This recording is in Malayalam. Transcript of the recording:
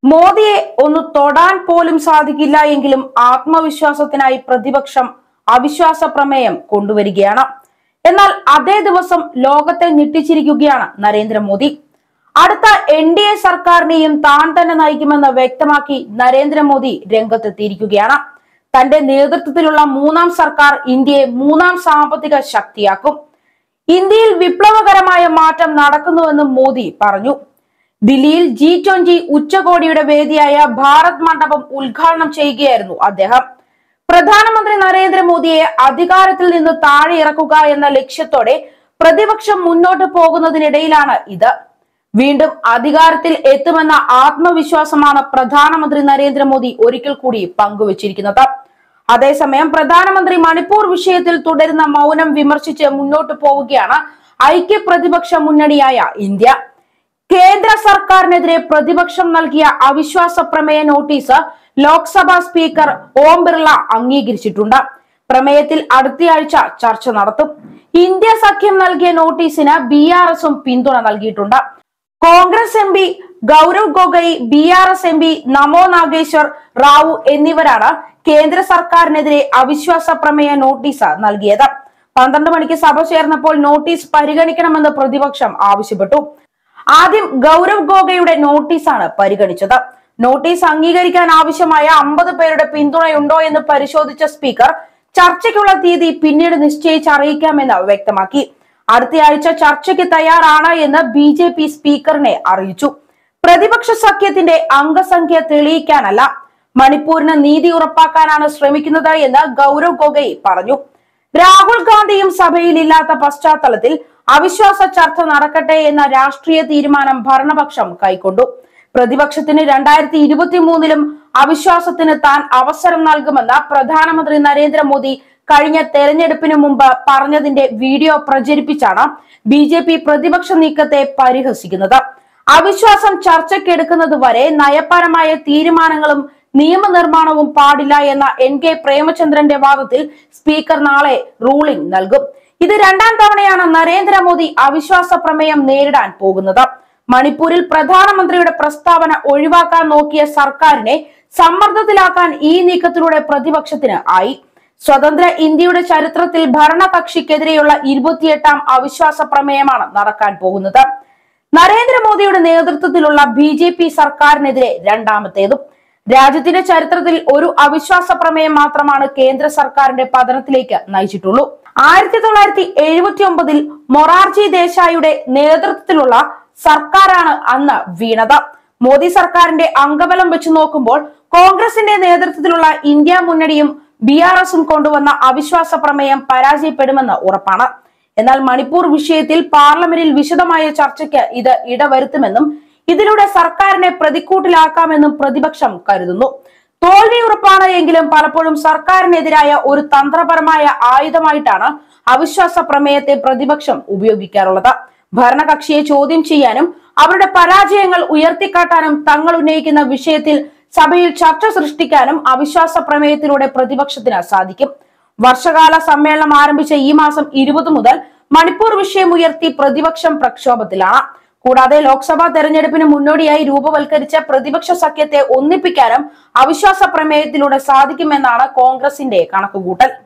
മോദിയെ ഒന്ന് തൊടാൻ പോലും സാധിക്കില്ല എങ്കിലും ആത്മവിശ്വാസത്തിനായി പ്രതിപക്ഷം അവിശ്വാസ പ്രമേയം കൊണ്ടുവരികയാണ് എന്നാൽ അതേ ദിവസം ലോകത്തെ ഞെട്ടിച്ചിരിക്കുകയാണ് നരേന്ദ്രമോദി അടുത്ത എൻ ഡി എ സർക്കാരിനെയും താൻ തന്നെ നയിക്കുമെന്ന് വ്യക്തമാക്കി നരേന്ദ്രമോദി രംഗത്തെത്തിയിരിക്കുകയാണ് തന്റെ നേതൃത്വത്തിലുള്ള മൂന്നാം സർക്കാർ ഇന്ത്യയെ മൂന്നാം സാമ്പത്തിക ശക്തിയാക്കും ഇന്ത്യയിൽ വിപ്ലവകരമായ മാറ്റം നടക്കുന്നുവെന്നും മോദി പറഞ്ഞു ദില്ലിയിൽ ജി ട്വന്റി ഉച്ചകോടിയുടെ വേദിയായ ഭാരത് മണ്ഡപം ഉദ്ഘാടനം ചെയ്യുകയായിരുന്നു അദ്ദേഹം പ്രധാനമന്ത്രി നരേന്ദ്രമോദിയെ അധികാരത്തിൽ നിന്ന് താഴെ ഇറക്കുക എന്ന ലക്ഷ്യത്തോടെ പ്രതിപക്ഷം മുന്നോട്ട് പോകുന്നതിനിടയിലാണ് ഇത് വീണ്ടും അധികാരത്തിൽ എത്തുമെന്ന ആത്മവിശ്വാസമാണ് പ്രധാനമന്ത്രി നരേന്ദ്രമോദി ഒരിക്കൽ കൂടി പങ്കുവച്ചിരിക്കുന്നത് അതേസമയം പ്രധാനമന്ത്രി മണിപ്പൂർ വിഷയത്തിൽ തുടരുന്ന മൗനം വിമർശിച്ച് മുന്നോട്ട് പോവുകയാണ് ഐക്യ പ്രതിപക്ഷ മുന്നണിയായ ഇന്ത്യ കേന്ദ്ര സർക്കാരിനെതിരെ പ്രതിപക്ഷം നൽകിയ അവിശ്വാസ പ്രമേയ നോട്ടീസ് ലോക്സഭാ സ്പീക്കർ ഓം ബിർള അംഗീകരിച്ചിട്ടുണ്ട് പ്രമേയത്തിൽ അടുത്തയാഴ്ച ചർച്ച നടത്തും ഇന്ത്യ സഖ്യം നൽകിയ നോട്ടീസിന് ബി ആർ എസും പിന്തുണ നൽകിയിട്ടുണ്ട് Congress M P Gaurav Gogoi B R S M P Nama Nageshwar Rao എന്നിവരാണ് കേന്ദ്ര സർക്കാരിനെതിരെ അവിശ്വാസ പ്രമേയ നോട്ടീസ് നൽകിയത് പന്ത്രണ്ട് മണിക്ക് സഭ ചേർന്നപ്പോൾ നോട്ടീസ് പരിഗണിക്കണമെന്ന് പ്രതിപക്ഷം ആവശ്യപ്പെട്ടു ആദ്യം ഗൗരവ് ഗോഗയുടെ നോട്ടീസാണ് പരിഗണിച്ചത് നോട്ടീസ് അംഗീകരിക്കാൻ ആവശ്യമായ അമ്പത് പേരുടെ പിന്തുണയുണ്ടോ എന്ന് പരിശോധിച്ച സ്പീക്കർ ചർച്ചയ്ക്കുള്ള തീയതി പിന്നീട് നിശ്ചയിച്ച് അറിയിക്കാമെന്ന് വ്യക്തമാക്കി അടുത്തയാഴ്ച ചർച്ചയ്ക്ക് തയ്യാറാണ് എന്ന് ബി ജെ പി സ്പീക്കറിനെ അറിയിച്ചു പ്രതിപക്ഷ സഖ്യത്തിന്റെ അംഗസംഖ്യ തെളിയിക്കാനല്ല മണിപ്പൂരിന് നീതി ഉറപ്പാക്കാനാണ് ശ്രമിക്കുന്നത് എന്ന് ഗൗരവ് ഗൊഗോയ് പറഞ്ഞു രാഹുൽ ഗാന്ധിയും സഭയിലില്ലാത്ത പശ്ചാത്തലത്തിൽ അവിശ്വാസ ചർച്ച നടക്കട്ടെ എന്ന രാഷ്ട്രീയ തീരുമാനം ഭരണപക്ഷം കൈക്കൊണ്ടു പ്രതിപക്ഷത്തിന് രണ്ടായിരത്തി ഇരുപത്തി മൂന്നിലും അവിശ്വാസത്തിന് താൻ അവസരം നൽകുമെന്ന് പ്രധാനമന്ത്രി നരേന്ദ്രമോദി കഴിഞ്ഞ തെരഞ്ഞെടുപ്പിന് മുമ്പ് പറഞ്ഞതിന്റെ വീഡിയോ പ്രചരിപ്പിച്ചാണ് ബി ജെ പി പ്രതിപക്ഷ നീക്കത്തെ പരിഹസിക്കുന്നത് അവിശ്വാസം ചർച്ചയ്ക്കെടുക്കുന്നത് വരെ നയപരമായ തീരുമാനങ്ങളും നിയമനിർമ്മാണവും പാടില്ല എന്ന എൻ കെ പ്രേമചന്ദ്രന്റെ വാദത്തിൽ സ്പീക്കർ നാളെ റൂളിംഗ് നൽകും ഇത് രണ്ടാം തവണയാണ് നരേന്ദ്രമോദി അവിശ്വാസ പ്രമേയം നേരിടാൻ പോകുന്നത് മണിപ്പൂരിൽ പ്രധാനമന്ത്രിയുടെ പ്രസ്താവന ഒഴിവാക്കാൻ നോക്കിയ സർക്കാരിനെ സമ്മർദ്ദത്തിലാക്കാൻ ഈ നീക്കത്തിലൂടെ പ്രതിപക്ഷത്തിന് ആയി സ്വതന്ത്ര ഇന്ത്യയുടെ ചരിത്രത്തിൽ ഭരണകക്ഷിക്കെതിരെയുള്ള ഇരുപത്തിയെട്ടാം അവിശ്വാസ പ്രമേയമാണ് നടക്കാൻ പോകുന്നത് നരേന്ദ്രമോദിയുടെ നേതൃത്വത്തിലുള്ള ബി ജെ പി സർക്കാരിനെതിരെ രണ്ടാമത്തേതും രാജ്യത്തിന്റെ ചരിത്രത്തിൽ ഒരു അവിശ്വാസ പ്രമേയം മാത്രമാണ് കേന്ദ്ര സർക്കാരിന്റെ പതനത്തിലേക്ക് നയിച്ചിട്ടുള്ളൂ ആയിരത്തി തൊള്ളായിരത്തി എഴുപത്തി ഒമ്പതിൽ മൊറാർജി ദേശായിയുടെ നേതൃത്വത്തിലുള്ള സർക്കാരാണ് അന്ന് വീണത് മോദി സർക്കാരിന്റെ അംഗബലം വെച്ച് നോക്കുമ്പോൾ കോൺഗ്രസിന്റെ നേതൃത്വത്തിലുള്ള ഇന്ത്യ മുന്നണിയും ബി ആർ എസും കൊണ്ടുവന്ന അവിശ്വാസ പ്രമേയം പരാജയപ്പെടുമെന്ന് ഉറപ്പാണ് എന്നാൽ മണിപ്പൂർ വിഷയത്തിൽ പാർലമെന്റിൽ വിശദമായ ചർച്ചയ്ക്ക് ഇത് ഇടവരുത്തുമെന്നും ഇതിലൂടെ സർക്കാരിനെ പ്രതിക്കൂട്ടിലാക്കാമെന്നും പ്രതിപക്ഷം കരുതുന്നു തോൽവി ഉറപ്പാണ് എങ്കിലും പലപ്പോഴും സർക്കാരിനെതിരായ ഒരു തന്ത്രപരമായ ആയുധമായിട്ടാണ് അവിശ്വാസ പ്രമേയത്തെ പ്രതിപക്ഷം ഉപയോഗിക്കാറുള്ളത് ഭരണകക്ഷിയെ ചോദ്യം ചെയ്യാനും അവരുടെ പരാജയങ്ങൾ ഉയർത്തിക്കാട്ടാനും തങ്ങൾ ഉന്നയിക്കുന്ന വിഷയത്തിൽ സഭയിൽ ചർച്ച സൃഷ്ടിക്കാനും അവിശ്വാസ പ്രമേയത്തിലൂടെ പ്രതിപക്ഷത്തിന് സാധിക്കും വർഷകാല സമ്മേളനം ആരംഭിച്ച ഈ മാസം ഇരുപത് മുതൽ മണിപ്പൂർ വിഷയം ഉയർത്തി പ്രതിപക്ഷം പ്രക്ഷോഭത്തിലാണ് കൂടാതെ ലോക്സഭാ തെരഞ്ഞെടുപ്പിന് മുന്നോടിയായി രൂപവൽക്കരിച്ച പ്രതിപക്ഷ സഖ്യത്തെ ഒന്നിപ്പിക്കാനും അവിശ്വാസ പ്രമേയത്തിലൂടെ സാധിക്കുമെന്നാണ് കോൺഗ്രസിന്റെ കണക്കുകൂട്ടൽ